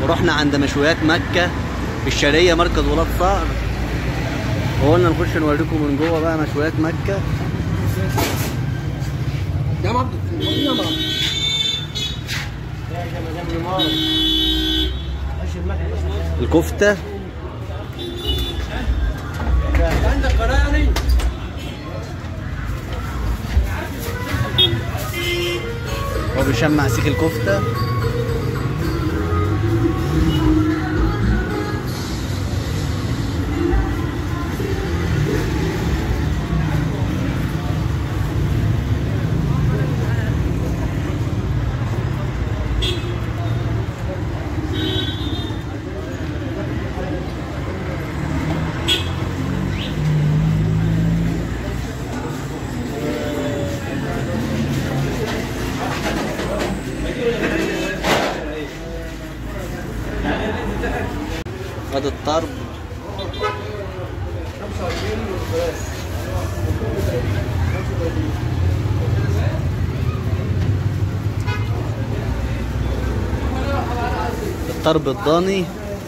ورحنا عند مشويات مكة في الشرقية مركز ولاد صقر وقلنا نخش نوريكم من جوه بقى مشويات مكة يا عم عبد يا عم الكفتة عندك قناه يعني هو بيشمع سيخ الكفتة ادي الطرب الطرب الضاني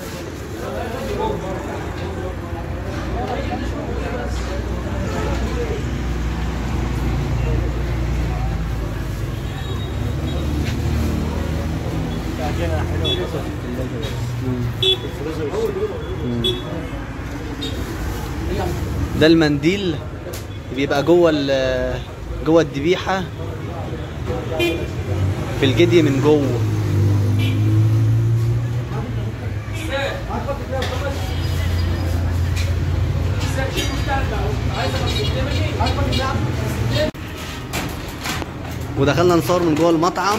ده المنديل بيبقى جوه ال- جوه الذبيحه في الجدي من جوه ودخلنا نصور من جوه المطعم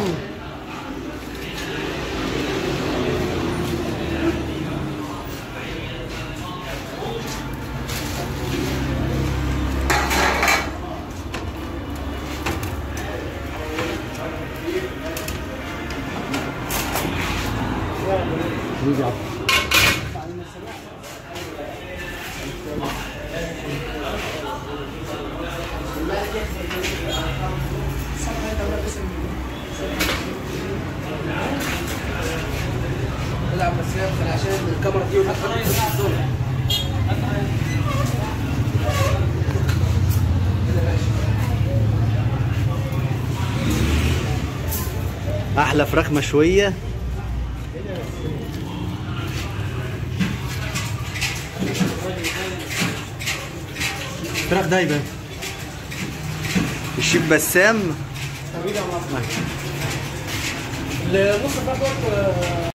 لا بس يدخل عشان الكاميرا دي ولا احلى فراخ مشويه فراخ دايبه الشيف بسام حبيبي يا عم نص الفراخ دوت